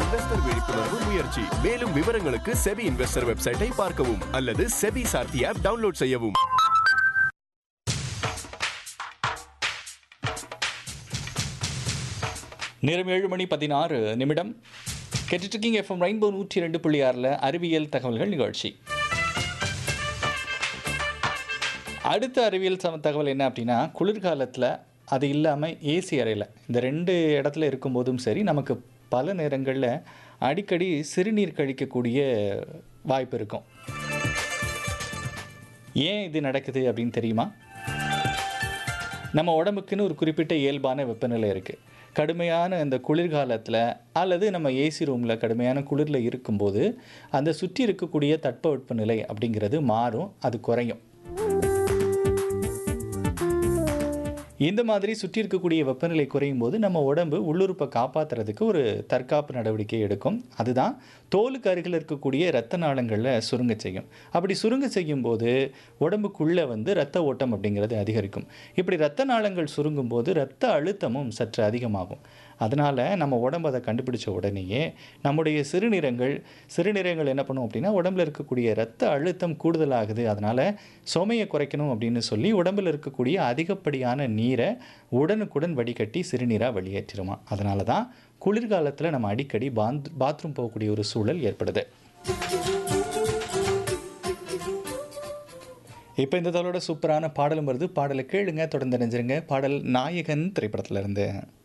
investor விழிப்புணர்வு முயற்சி மேலும் விவரங்களுக்கு செபி இன்வெஸ்டர் வெப்சைட்டை பார்க்கவும் அல்லது செபி சார்த்தி ஆப் டவுன்லோட் செய்யவும் நேரம் ஏழு மணி பதினாறு நிமிடம் கேட்டுட்ருக்கீங்க எஃப்எம் ரெயின்போ நூற்றி ரெண்டு புள்ளி ஆறில் அறிவியல் தகவல்கள் நிகழ்ச்சி அடுத்த அறிவியல் சம தகவல் என்ன அப்படின்னா குளிர்காலத்தில் அது இல்லாமல் ஏசி அறையில் இந்த ரெண்டு இடத்துல இருக்கும்போதும் சரி நமக்கு பல நேரங்களில் அடிக்கடி சிறுநீர் கழிக்கக்கூடிய வாய்ப்பு இருக்கும் ஏன் இது நடக்குது அப்படின்னு தெரியுமா நம்ம உடம்புக்குன்னு ஒரு குறிப்பிட்ட இயல்பான வெப்பநிலை இருக்குது கடுமையான இந்த குளிர்காலத்தில் அல்லது நம்ம ஏசி ரூமில் கடுமையான குளிரில் இருக்கும்போது அந்த சுற்றி இருக்கக்கூடிய தட்பவெப்பநிலை அப்படிங்கிறது மாறும் அது குறையும் இந்த மாதிரி சுற்றி இருக்கக்கூடிய வெப்பநிலை குறையும் போது நம்ம உடம்பு உள்ளுறுப்பை காப்பாற்றுறதுக்கு ஒரு தற்காப்பு நடவடிக்கை எடுக்கும் அதுதான் தோலுக்கு அருகில் இருக்கக்கூடிய இரத்த நாளங்களில் சுருங்க செய்யும் அப்படி சுருங்க செய்யும் போது உடம்புக்குள்ளே வந்து இரத்த ஓட்டம் அப்படிங்கிறது அதிகரிக்கும் இப்படி இரத்த நாளங்கள் சுருங்கும் போது இரத்த அழுத்தமும் சற்று அதிகமாகும் அதனால் நம்ம உடம்பு அதை கண்டுபிடிச்ச உடனேயே நம்முடைய சிறுநீரங்கள் சிறுநீரகங்கள் என்ன பண்ணும் அப்படின்னா உடம்புல இருக்கக்கூடிய இரத்த அழுத்தம் கூடுதலாகுது அதனால் சுமையை குறைக்கணும் அப்படின்னு சொல்லி உடம்புல இருக்கக்கூடிய அதிகப்படியான நீரை உடனுக்குடன் வடிகட்டி சிறுநீராக வெளியேற்றிடுமா அதனால தான் குளிர்காலத்தில் நம்ம அடிக்கடி பாத் பாத்ரூம் போகக்கூடிய ஒரு சூழல் ஏற்படுது இப்போ இந்த தோலோட சூப்பரான பாடலும் வருது பாடலை கேளுங்க தொடர்ந்து நினைஞ்சிருங்க பாடல் நாயகன் திரைப்படத்துல இருந்து